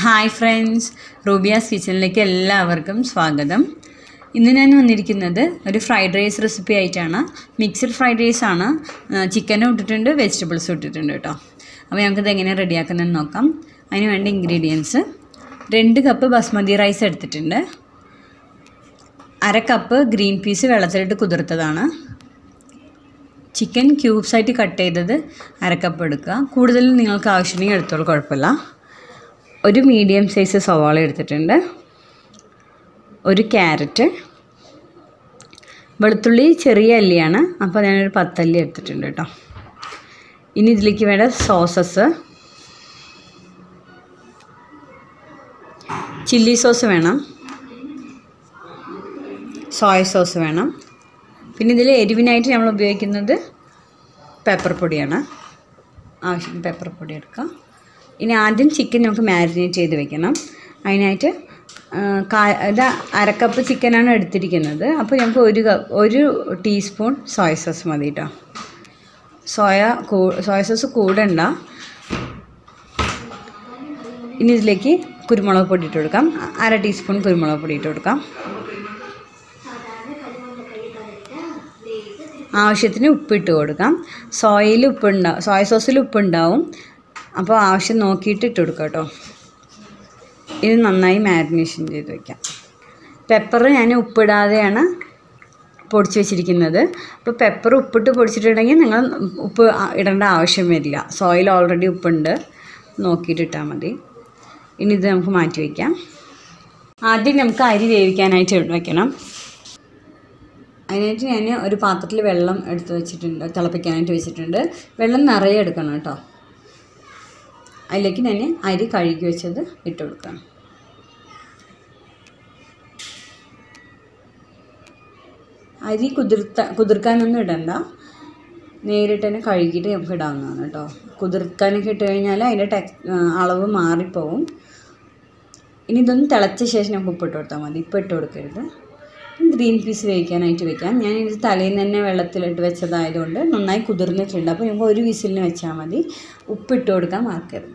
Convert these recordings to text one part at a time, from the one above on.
Hi friends റൂബിയാസ് കിച്ചണിലേക്ക് എല്ലാവർക്കും സ്വാഗതം ഇന്ന് ഞാൻ വന്നിരിക്കുന്നത് ഒരു ഫ്രൈഡ് റൈസ് റെസിപ്പി ആയിട്ടാണ് മിക്സഡ് ഫ്രൈഡ് റൈസ് ആണ് ചിക്കനും ഇട്ടിട്ടുണ്ട് വെജിറ്റബിൾസും ഇട്ടിട്ടുണ്ട് കേട്ടോ അപ്പോൾ നമുക്കിത് എങ്ങനെ റെഡിയാക്കുന്നതെന്ന് നോക്കാം അതിന് വേണ്ട ഇൻഗ്രീഡിയൻസ് രണ്ട് കപ്പ് ബസ്മതി റൈസ് എടുത്തിട്ടുണ്ട് അര കപ്പ് ഗ്രീൻ പീസ് വെള്ളത്തിലിട്ട് കുതിർത്തതാണ് ചിക്കൻ ക്യൂബ്സ് ആയിട്ട് കട്ട് ചെയ്തത് അര കപ്പ് എടുക്കുക കൂടുതൽ നിങ്ങൾക്ക് ആവശ്യമുണ്ടെങ്കിൽ എടുത്തോളൂ കുഴപ്പമില്ല ഒരു മീഡിയം സൈസ് സവാള എടുത്തിട്ടുണ്ട് ഒരു ക്യാരറ്റ് വെളുത്തുള്ളി ചെറിയ അല്ലിയാണ് അപ്പോൾ ഞാനൊരു പത്തല്ലി എടുത്തിട്ടുണ്ട് കേട്ടോ ഇനി ഇതിലേക്ക് വേണ്ട സോസസ് ചില്ലി സോസ് വേണം സോയ സോസ് വേണം പിന്നെ ഇതിൽ എരിവിനായിട്ട് നമ്മൾ ഉപയോഗിക്കുന്നത് പെപ്പർ പൊടിയാണ് ആവശ്യത്തിന് പെപ്പർ പൊടി എടുക്കാം ഇനി ആദ്യം ചിക്കൻ നമുക്ക് മാരിനേറ്റ് ചെയ്ത് വെക്കണം അതിനായിട്ട് കാ ഇത് അരക്കപ്പ് ചിക്കനാണ് എടുത്തിരിക്കുന്നത് അപ്പോൾ നമുക്ക് ഒരു കപ്പ് ഒരു ടീസ്പൂൺ സോയ സോസ് മതി കേട്ടോ സോയ കൂ സോയ സോസ് കൂടണ്ട ഇനി ഇതിലേക്ക് കുരുമുളക് പൊടി ഇട്ട് കൊടുക്കാം അര ടീസ്പൂൺ കുരുമുളക് പൊടി ഇട്ട് കൊടുക്കാം ആവശ്യത്തിന് ഉപ്പിട്ട് കൊടുക്കാം സോയയിൽ ഉപ്പുണ്ടാവും സോയ സോസിൽ ഉപ്പുണ്ടാവും അപ്പോൾ ആവശ്യം നോക്കിയിട്ട് ഇട്ട് കൊടുക്കാം കേട്ടോ ഇത് നന്നായി മാരിനേഷൻ ചെയ്ത് വയ്ക്കാം പെപ്പർ ഞാൻ ഉപ്പിടാതെയാണ് പൊടിച്ച് വെച്ചിരിക്കുന്നത് അപ്പോൾ പെപ്പർ ഉപ്പിട്ട് പൊടിച്ചിട്ടുണ്ടെങ്കിൽ നിങ്ങൾ ഉപ്പ് ഇടേണ്ട ആവശ്യം വരില്ല സോയിൽ ഓൾറെഡി ഉപ്പുണ്ട് നോക്കിയിട്ട് ഇട്ടാൽ മതി ഇനി ഇത് നമുക്ക് മാറ്റി വയ്ക്കാം ആദ്യം നമുക്ക് അരി വേവിക്കാനായിട്ട് വെക്കണം അതിനായിട്ട് ഞാൻ ഒരു പാത്രത്തിൽ വെള്ളം എടുത്ത് വെച്ചിട്ടുണ്ട് തിളപ്പിക്കാനായിട്ട് വെച്ചിട്ടുണ്ട് വെള്ളം നിറയെ എടുക്കണം കേട്ടോ അതിലേക്ക് ഞാൻ അരി കഴുകി വെച്ചത് ഇട്ട് കൊടുക്കണം അരി കുതിർത്ത കുതിർക്കാനൊന്നും ഇടണ്ട നേരിട്ട് തന്നെ കഴുകിയിട്ട് നമുക്ക് ഇടാവുന്നതാണ് കേട്ടോ കുതിർക്കാനൊക്കെ ഇട്ട് കഴിഞ്ഞാൽ അതിൻ്റെ ടെക് അളവ് മാറിപ്പോവും ഇനി ഇതൊന്ന് തിളച്ച ശേഷം നമുക്ക് ഉപ്പിട്ട് കൊടുത്താൽ മതി ഇപ്പം ഇട്ട് കൊടുക്കരുത് ഗ്രീൻ പീസ് വേവിക്കാനായിട്ട് വെക്കാം ഞാൻ ഇത് തലേന്ന് തന്നെ വെള്ളത്തിലിട്ട് വെച്ചതായതുകൊണ്ട് നന്നായി കുതിർന്നിട്ടുണ്ട് അപ്പോൾ നമുക്ക് ഒരു വിസിലിന് വെച്ചാൽ മതി ഉപ്പിട്ട് കൊടുക്കാൻ മറക്കരുത്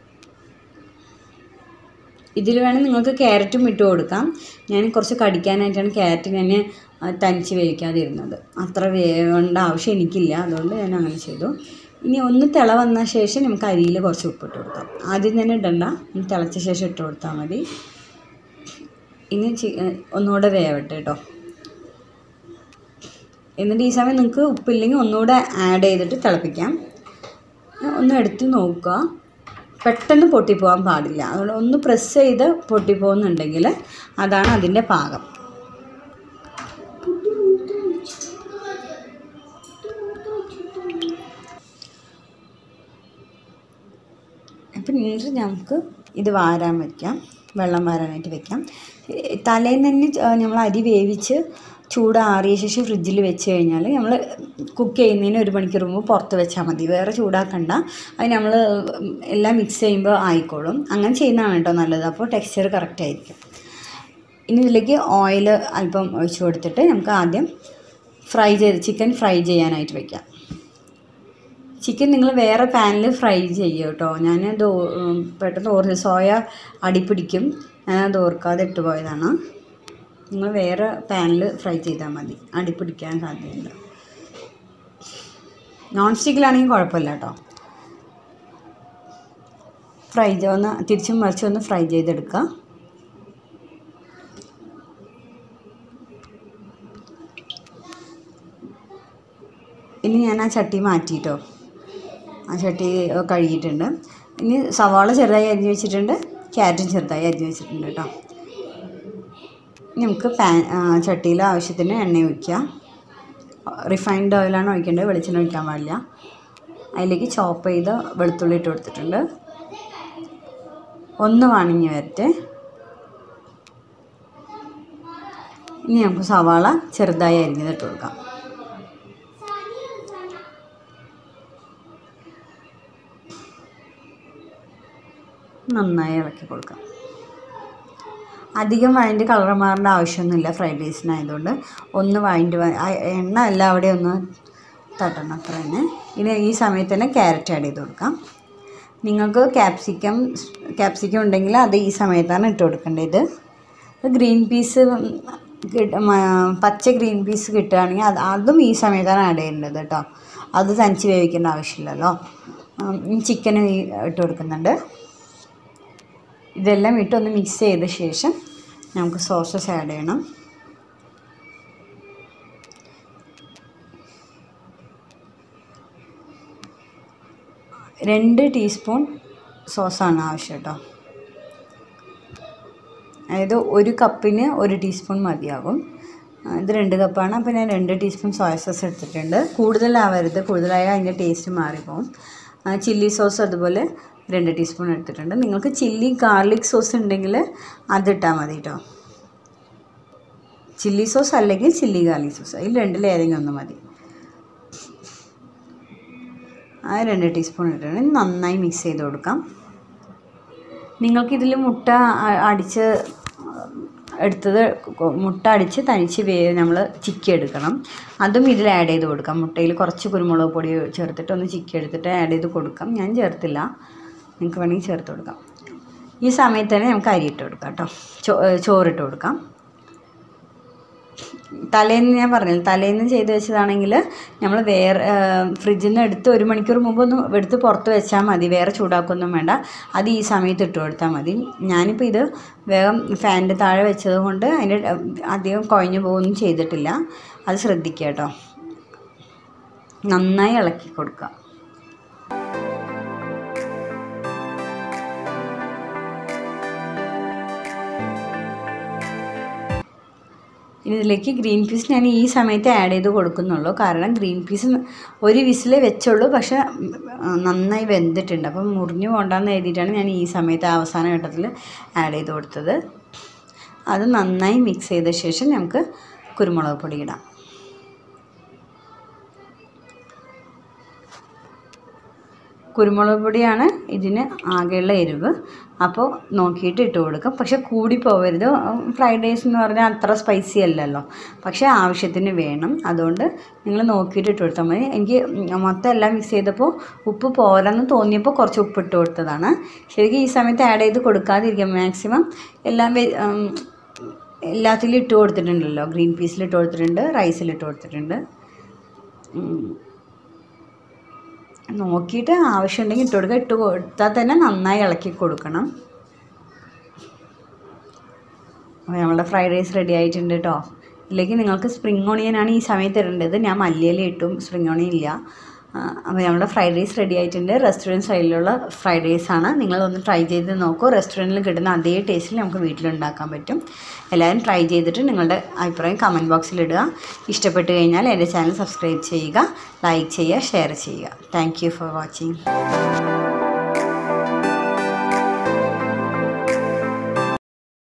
ഇതിൽ വേണം നിങ്ങൾക്ക് ക്യാരറ്റും ഇട്ട് കൊടുക്കാം ഞാൻ കുറച്ച് കടിക്കാനായിട്ടാണ് ക്യാരറ്റ് ഞാൻ തനിച്ച് വേവിക്കാതിരുന്നത് അത്ര വേവേണ്ട ആവശ്യം എനിക്കില്ല അതുകൊണ്ട് ഞാൻ അങ്ങനെ ചെയ്തു ഇനി ഒന്ന് തിള വന്ന ശേഷം നമുക്ക് അരിയിൽ കുറച്ച് ഉപ്പിട്ട് കൊടുക്കാം ആദ്യം തന്നെ ഇടണ്ട ഒന്ന് തിളച്ച ശേഷം ഇട്ട് കൊടുത്താൽ മതി ഇനി ഒന്നുകൂടെ വേവട്ടെ കേട്ടോ എന്നിട്ട് ഈ സമയം നിങ്ങൾക്ക് ഉപ്പില്ലെങ്കിൽ ഒന്നുകൂടെ ആഡ് ചെയ്തിട്ട് തിളപ്പിക്കാം ഒന്ന് എടുത്ത് നോക്കുക പെട്ടെന്ന് പൊട്ടിപ്പോകാൻ പാടില്ല അതുകൊണ്ട് ഒന്ന് പ്രസ് ചെയ്ത് പൊട്ടിപ്പോകുന്നുണ്ടെങ്കിൽ അതാണ് അതിൻ്റെ പാകം അപ്പം എന്നിട്ട് നമുക്ക് ഇത് വാരാൻ വയ്ക്കാം വെള്ളം വാരാനായിട്ട് വെക്കാം തലേന്ന് തന്നെ നമ്മൾ അരി വേവിച്ച് ചൂടാറിയ ശേഷം ഫ്രിഡ്ജിൽ വെച്ച് കഴിഞ്ഞാൽ നമ്മൾ കുക്ക് ചെയ്യുന്നതിന് ഒരു മണിക്കൂർ മുമ്പ് പുറത്ത് വെച്ചാൽ മതി വേറെ ചൂടാക്കണ്ട അത് നമ്മൾ എല്ലാം മിക്സ് ചെയ്യുമ്പോൾ ആയിക്കോളും അങ്ങനെ ചെയ്യുന്നതാണ് കേട്ടോ നല്ലത് അപ്പോൾ ടെക്സ്ചർ കറക്റ്റ് ആയിരിക്കും ഇനി ഇതിലേക്ക് ഓയിൽ അല്പം ഒഴിച്ചു കൊടുത്തിട്ട് നമുക്ക് ആദ്യം ഫ്രൈ ചെയ്ത് ചിക്കൻ ഫ്രൈ ചെയ്യാനായിട്ട് വെക്കാം ചിക്കൻ നിങ്ങൾ വേറെ പാനിൽ ഫ്രൈ ചെയ്യുക കേട്ടോ ഞാൻ ഇത് പെട്ടെന്ന് ഓർത്ത് സോയ അടിപ്പിടിക്കും ഞാനത് ഓർക്കാതെ ഇട്ട് പോയതാണ് നിങ്ങൾ വേറെ പാനിൽ ഫ്രൈ ചെയ്താൽ മതി അടിപ്പിടിക്കാൻ സാധ്യതയുണ്ട് നോൺ സ്റ്റിക്കിലാണെങ്കിൽ കുഴപ്പമില്ല കേട്ടോ ഫ്രൈ ഒന്ന് തിരിച്ചും മറിച്ചും ഒന്ന് ഫ്രൈ ചെയ്തെടുക്കുക ഇനി ഞാൻ ആ ചട്ടി മാറ്റിയിട്ടോ ആ ചട്ടി കഴുകിയിട്ടുണ്ട് ഇനി സവാള ചെറുതായി അരിഞ്ഞ് വെച്ചിട്ടുണ്ട് ക്യാരറ്റും ചെറുതായി അരിഞ്ഞ് വെച്ചിട്ടുണ്ട് കേട്ടോ നമുക്ക് പാൻ ചട്ടിയിൽ ആവശ്യത്തിന് എണ്ണ ഒഴിക്കുക റിഫൈൻഡ് ഓയിലാണ് ഒഴിക്കേണ്ടത് വെളിച്ചെണ്ണ ഒഴിക്കാൻ പാടില്ല അതിലേക്ക് ചോപ്പ് ചെയ്ത് വെളുത്തുള്ളി ഇട്ട് കൊടുത്തിട്ടുണ്ട് ഒന്ന് വാണിങ്ങി വരട്ടെ ഇനി നമുക്ക് സവാള ചെറുതായി അരിഞ്ഞത് ഇട്ട് കൊടുക്കാം നന്നായി ഇളക്കി കൊടുക്കാം അധികം വഴൻ്റെ കളർ മാറേണ്ട ആവശ്യമൊന്നുമില്ല ഫ്രൈഡ് റൈസിനായതുകൊണ്ട് ഒന്ന് വഴൻ്റെ എണ്ണ എല്ലാം അവിടെ ഒന്ന് തട്ടണം അത്ര തന്നെ ഇനി ഈ സമയത്ത് തന്നെ ക്യാരറ്റ് ആഡ് ചെയ്ത് കൊടുക്കാം നിങ്ങൾക്ക് ക്യാപ്സിക്കം ക്യാപ്സിക്കം ഉണ്ടെങ്കിൽ അത് ഈ സമയത്താണ് ഇട്ട് കൊടുക്കേണ്ടത് ഗ്രീൻ പീസ് കിട്ട മ- പച്ച ഗ്രീൻ പീസ് കിട്ടുകയാണെങ്കിൽ അത് അതും ഈ സമയത്താണ് ആഡ് ചെയ്യേണ്ടത് കേട്ടോ അത് തനിച്ച് വേവിക്കേണ്ട ആവശ്യമില്ലല്ലോ ചിക്കൻ ഇട്ട് കൊടുക്കുന്നുണ്ട് ഇതെല്ലാം ഇട്ടൊന്ന് മിക്സ് ചെയ്ത ശേഷം നമുക്ക് സോസസ് ആഡ് ചെയ്യണം രണ്ട് ടീസ്പൂൺ സോസാണ് ആവശ്യം കേട്ടോ അതായത് ഒരു കപ്പിന് ഒരു ടീസ്പൂൺ മതിയാകും ആ, ഇത് രണ്ട് കപ്പാണ് അപ്പോൾ ഞാൻ രണ്ട് ടീസ്പൂൺ സോയ സോസ് എടുത്തിട്ടുണ്ട് കൂടുതലാവരുത് കൂടുതലായാൽ അതിൻ്റെ ടേസ്റ്റ് മാറിപ്പോവും ആ, ചില്ലി സോസ് അതുപോലെ രണ്ട് ടീസ്പൂൺ എടുത്തിട്ടുണ്ട് നിങ്ങൾക്ക് ചില്ലി ഗാർലിക് സോസ് ഉണ്ടെങ്കിൽ അതിട്ടാൽ മതി കേട്ടോ ചില്ലി സോസ് അല്ലെങ്കിൽ ചില്ലി ഗാർലിക് സോസ് അതിൽ രണ്ടിലേതെങ്കിലും ഒന്ന് മതി ആ രണ്ട് ടീസ്പൂൺ ഇട്ടിട്ട് നന്നായി മിക്സ് ചെയ്ത് കൊടുക്കാം നിങ്ങൾക്കിതിൽ മുട്ട അ- അടിച്ച് എടുത്തത് കൊ- മുട്ട അടിച്ച് തനിച്ച് വേ നമ്മൾ ചിക്കി എടുക്കണം അതും ഇതിൽ ആഡ് ചെയ്ത് കൊടുക്കാം മുട്ടയിൽ കുറച്ച് കുരുമുളക് പൊടി ചേർത്തിട്ട് ഒന്ന് ചിക്കി എടുത്തിട്ട് ആഡ് ചെയ്ത് കൊടുക്കാം ഞാൻ ചേർത്തില്ല നിങ്ങൾക്ക് വേണമെങ്കിൽ ചേർത്ത് കൊടുക്കാം ഈ സമയത്ത് തന്നെ നമുക്ക് അരി ഇട്ട് കൊടുക്കാം കേട്ടോ ചോ ചോറിട്ട് കൊടുക്കാം തലേന്ന് ഞാൻ പറഞ്ഞില്ല തലേന്ന് ചെയ്ത് വെച്ചതാണെങ്കിൽ നമ്മൾ വേറെ ഫ്രിഡ്ജിൽ നിന്ന് എടുത്ത് ഒരു മണിക്കൂർ മുമ്പ് ഒന്ന് എടുത്ത് പുറത്ത് വെച്ചാൽ മതി വേറെ ചൂടാക്കൊന്നും വേണ്ട അത് ഈ സമയത്ത് ഇട്ട് കൊടുത്താൽ മതി ഞാനിപ്പോൾ ഇത് വേഗം ഫാനിൻ്റെ താഴെ വെച്ചത് കൊണ്ട് അതിൻ്റെ അധികം കുഴഞ്ഞു പോകുകയൊന്നും ചെയ്തിട്ടില്ല അത് ശ്രദ്ധിക്കുക കേട്ടോ നന്നായി ഇളക്കി കൊടുക്കുക ഇനി ഇതിലേക്ക് ഗ്രീൻ പീസ് ഞാൻ ഈ സമയത്ത് ആഡ് ചെയ്ത് കൊടുക്കുന്നുള്ളൂ കാരണം ഗ്രീൻ പീസ് ഒരു വിസിലേ വെച്ചുള്ളൂ പക്ഷെ ഉം, ആ, നന്നായി വെന്തിട്ടുണ്ട് അപ്പം മുറിഞ്ഞു പോകണ്ടെന്ന് എഴുതിയിട്ടാണ് ഞാൻ ഈ സമയത്ത് അവസാന ഘട്ടത്തിൽ ആഡ് ചെയ്ത് കൊടുത്തത് അത് നന്നായി മിക്സ് ചെയ്ത ശേഷം നമുക്ക് കുരുമുളക് പൊടി ഇടാം കുരുമുളക് പൊടിയാണ് ഇതിന് ആകെയുള്ള എരിവ് അപ്പോൾ നോക്കിയിട്ട് ഇട്ട് കൊടുക്കാം പക്ഷെ കൂടി പോകരുത് ഫ്രൈഡ് റൈസ് എന്ന് പറഞ്ഞാൽ അത്ര സ്പൈസി അല്ലല്ലോ പക്ഷേ ആവശ്യത്തിന് വേണം അതുകൊണ്ട് നിങ്ങൾ നോക്കിയിട്ട് ഇട്ട് കൊടുത്താൽ മതി എനിക്ക് മൊത്തം എല്ലാം മിക്സ് ചെയ്തപ്പോൾ ഉപ്പ് പോരാന്ന് തോന്നിയപ്പോൾ കുറച്ച് ഉപ്പ് ഇട്ട് കൊടുത്തതാണ് ശരിക്കും ഈ സമയത്ത് ആഡ് ചെയ്ത് കൊടുക്കാതിരിക്കാം മാക്സിമം എല്ലാം വെ- ഉം, എല്ലാത്തിലും ഇട്ട് കൊടുത്തിട്ടുണ്ടല്ലോ ഗ്രീൻ പീസിൽ ഇട്ട് കൊടുത്തിട്ടുണ്ട് റൈസിൽ ഇട്ട് കൊടുത്തിട്ടുണ്ട് ഉം. നോക്കിയിട്ട് ആവശ്യമുണ്ടെങ്കിൽ ഇട്ട് കൊടുക്കുക ഇട്ട് കൊടുത്താൽ തന്നെ നന്നായി ഇളക്കി കൊടുക്കണം അപ്പോൾ നമ്മുടെ ഫ്രൈഡ് റൈസ് റെഡി ആയിട്ടുണ്ട് കേട്ടോ ഇതിലേക്ക് നിങ്ങൾക്ക് സ്പ്രിങ് ഓണിയനാണ് ഈ സമയത്ത് ഇടേണ്ടത് ഞാൻ മല്ലിയില ഇട്ടും സ്പ്രിങ് ഓണിയൻ ഇല്ല ആ, അപ്പോൾ നമ്മുടെ ഫ്രൈഡ് റൈസ് റെഡി ആയിട്ടുണ്ട് റെസ്റ്റോറൻറ്റ് സ്റ്റൈലിലുള്ള ഫ്രൈഡ് റൈസ് ആണ് നിങ്ങളൊന്ന് ട്രൈ ചെയ്ത് നോക്കൂ റെസ്റ്റോറൻറ്റിൽ കിട്ടുന്ന അതേ ടേസ്റ്റിൽ നമുക്ക് വീട്ടിലുണ്ടാക്കാൻ പറ്റും എല്ലാവരും ട്രൈ ചെയ്തിട്ട് നിങ്ങളുടെ അഭിപ്രായം കമൻറ്റ് ബോക്സിൽ ഇടുക ഇഷ്ടപ്പെട്ട് കഴിഞ്ഞാൽ എൻ്റെ ചാനൽ സബ്സ്ക്രൈബ് ചെയ്യുക ലൈക്ക് ചെയ്യുക ഷെയർ ചെയ്യുക താങ്ക് യു ഫോർ വാച്ചിങ്